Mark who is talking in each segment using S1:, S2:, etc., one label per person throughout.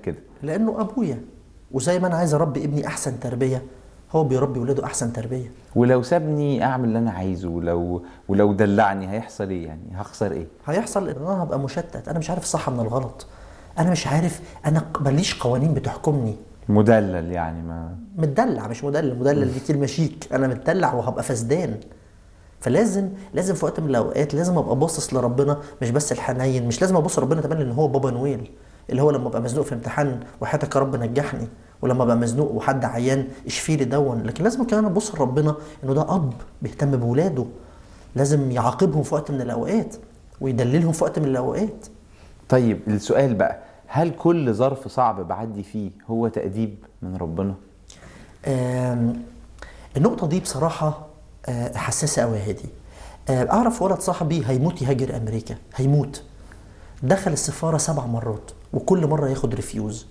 S1: كده
S2: لانه ابويا وزي ما انا عايز اربي ابني احسن تربيه هو بيربي ولاده احسن تربيه
S1: ولو سابني اعمل اللي انا عايزه ولو ولو دلعني هيحصل ايه يعني هخسر ايه
S2: هيحصل ان انا هبقى مشتت انا مش عارف الصح من الغلط انا مش عارف انا ق- ماليش قوانين بتحكمني
S1: مدلل يعني ما
S2: متدلع مش مدلل مدلل دي كلمه شيك انا متدلع وهبقى فسدان فلازم لازم في وقت من الاوقات لازم ابقى باصص لربنا مش بس الحنين مش لازم ابص لربنا كمان ان هو بابا نويل اللي هو لما ابقى مزنوق في امتحان وحياتك يا رب نجحني ولما ابقى مزنوق وحد عيان اشفي لي دون لكن لازم كمان ابص لربنا انه ده اب بيهتم بولاده لازم يعاقبهم في وقت من الاوقات ويدللهم في وقت من الاوقات
S1: طيب السؤال بقى هل كل ظرف صعب بعدي فيه هو تأديب من ربنا
S2: آم، النقطة دي بصراحة آه، حساسة أوي يا هادي آه، أعرف ولد صاحبي هيموت يهاجر أمريكا هيموت دخل السفارة سبع مرات وكل مرة ياخد ريفيوز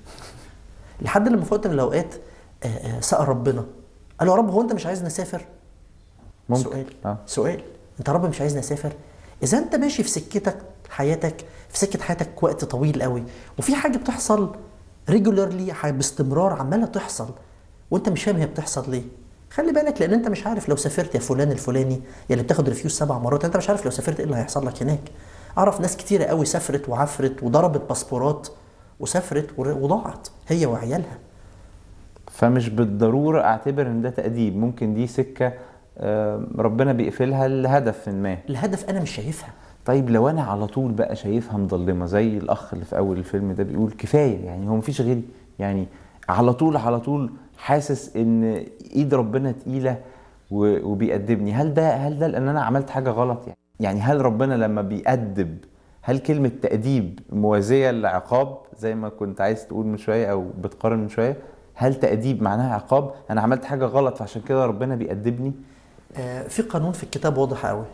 S2: لحد لما في وقت من الأوقات آه، آه، سأل ربنا قال له يا رب هو أنت مش عايزني أسافر؟
S1: ممكن
S2: سؤال
S1: اه
S2: سؤال أنت يا رب مش عايزني أسافر؟ إذا أنت ماشي في سكتك حياتك في سكة حياتك وقت طويل قوي وفي حاجة بتحصل ريجولارلي باستمرار عمالة تحصل وأنت مش فاهم هي بتحصل ليه خلي بالك لان انت مش عارف لو سافرت يا فلان الفلاني يا اللي بتاخد ريفيوز سبع مرات انت مش عارف لو سافرت ايه اللي هيحصل لك هناك اعرف ناس كتيره قوي سافرت وعفرت وضربت باسبورات وسافرت ور- وضاعت هي وعيالها
S1: فمش بالضرورة اعتبر ان ده تأديب ممكن دي سكة آه، ربنا بيقفلها لهدف ما
S2: الهدف انا مش شايفها
S1: طيب لو انا على طول بقى شايفها مظلمة زي الاخ اللي في اول الفيلم ده بيقول كفاية يعني هو مفيش غيري يعني على طول على طول حاسس ان ايد ربنا تقيلة و- وبيأدبني هل ده هل ده لان انا عملت حاجة غلط يعني يعني هل ربنا لما بيأدب هل كلمة تأديب موازية لعقاب زي ما كنت عايز تقول من شوية أو بتقارن من شوية هل تأديب معناها عقاب أنا عملت حاجة غلط فعشان كده ربنا بيأدبني
S2: آه، في قانون في الكتاب واضح قوي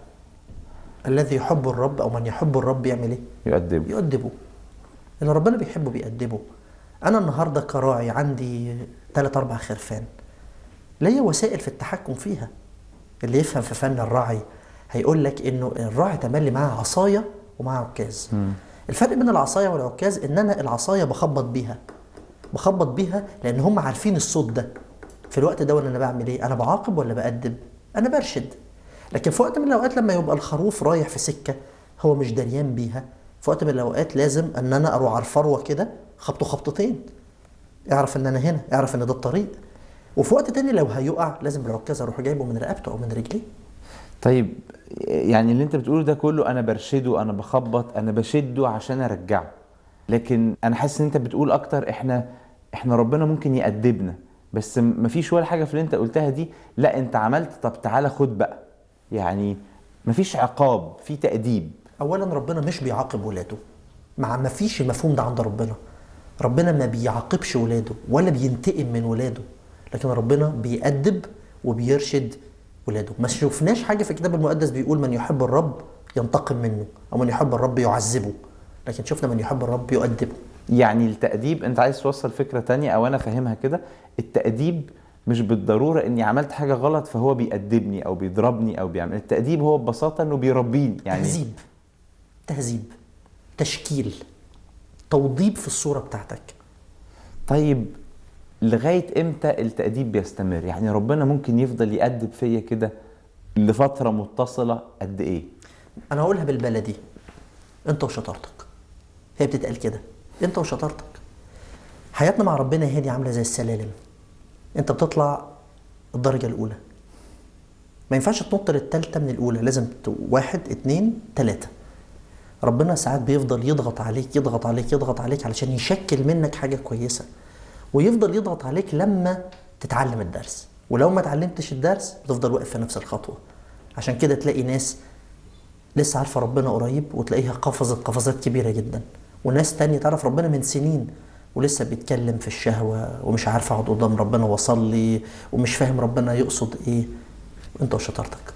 S2: الذي يحب الرب او من يحب الرب يعمل ايه
S1: يؤدبني
S2: يؤدبه اللي ربنا بيحبه بيأدبه انا النهارده كراعي عندي ثلاث اربع خرفان ليا وسائل في التحكم فيها اللي يفهم في فن الرعي هيقول لك انه الراعي تملي معاه عصايه ومعاه عكاز الفرق بين العصايه والعكاز ان انا العصايه بخبط بيها بخبط بيها لان هم عارفين الصوت ده في الوقت ده وانا انا بعمل ايه انا بعاقب ولا بأدب انا برشد لكن في وقت من الاوقات لما يبقى الخروف رايح في سكه هو مش دريان بيها في وقت من الاوقات لازم ان انا اروح على الفروه كده خبطه خبطتين اعرف ان انا هنا اعرف ان ده الطريق وفي وقت تاني لو هيقع لازم بالعكاز اروح جايبه من رقبته او من رجليه
S1: طيب يعني اللي انت بتقوله ده كله انا برشده انا بخبط انا بشده عشان ارجعه لكن انا حاسس ان انت بتقول اكتر احنا احنا ربنا ممكن يأدبنا بس م- مفيش ولا حاجه في اللي انت قلتها دي لا انت عملت طب تعالى خد بقى يعني مفيش عقاب في تأديب
S2: اولا ربنا مش بيعاقب ولاده مع ما فيش المفهوم ده عند ربنا ربنا ما بيعاقبش ولاده ولا بينتقم من ولاده لكن ربنا بيأدب وبيرشد ولاده ما شفناش حاجه في الكتاب المقدس بيقول من يحب الرب ينتقم منه او من يحب الرب يعذبه لكن شفنا من يحب الرب يؤدبه
S1: يعني التأديب انت عايز توصل فكرة تانية او انا فاهمها كده التأديب مش بالضرورة اني عملت حاجة غلط فهو بيأدبني او بيضربني او بيعمل التأديب هو ببساطة انه بيربيني يعني
S2: تهذيب تهذيب تشكيل توضيب في الصوره بتاعتك
S1: طيب لغاية امتى التأديب بيستمر يعني ربنا ممكن يفضل يأدب فيا كده لفترة متصلة قد ايه
S2: انا هقولها بالبلدي انت وشطارتك هي بتتقال كده انت وشطارتك حياتنا مع ربنا هي دي عامله زي السلالم انت بتطلع الدرجه الاولى ما ينفعش تنط للتالتة من الاولى لازم ت- واحد اتنين تلاته ربنا ساعات بيفضل يضغط عليك يضغط عليك يضغط عليك علشان يشكل منك حاجه كويسه ويفضل يضغط عليك لما تتعلم الدرس ولو ما اتعلمتش الدرس بتفضل واقف في نفس الخطوه عشان كده تلاقي ناس لسه عارفه ربنا قريب وتلاقيها قفزت قفزات كبيره جدا وناس تانية تعرف ربنا من سنين ولسه بيتكلم في الشهوه ومش عارف اقعد قدام ربنا واصلي ومش فاهم ربنا يقصد ايه انت وشطارتك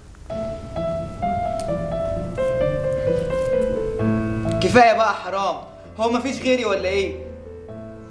S3: كفايه بقى حرام هو مفيش غيري ولا ايه